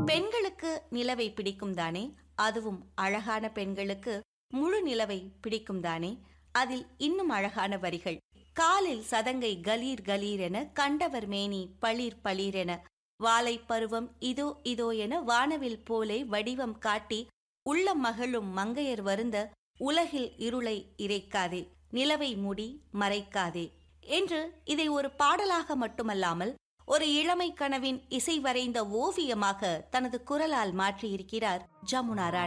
பெண்களுக்கு நிலவை பிடிக்கும் தானே அதுவும் அழகான பெண்களுக்கு முழு நிலவை பிடிக்கும் தானே அதில் இன்னும் அழகான வரிகள் காலில் சதங்கை கலீர் கலீர் என கண்டவர் மேனி பளிர் பளிரென வாலை பருவம் இதோ இதோ என வானவில் போலே வடிவம் காட்டி உள்ள மகளும் மங்கையர் வருந்த உலகில் இருளை இறைக்காதே நிலவை முடி மறைக்காதே என்று இதை ஒரு பாடலாக மட்டுமல்லாமல் ஒரு இளமை கனவின் இசை வரைந்த ஓவியமாக தனது குரலால் மாற்றியிருக்கிறார் ஜமுனா ராணி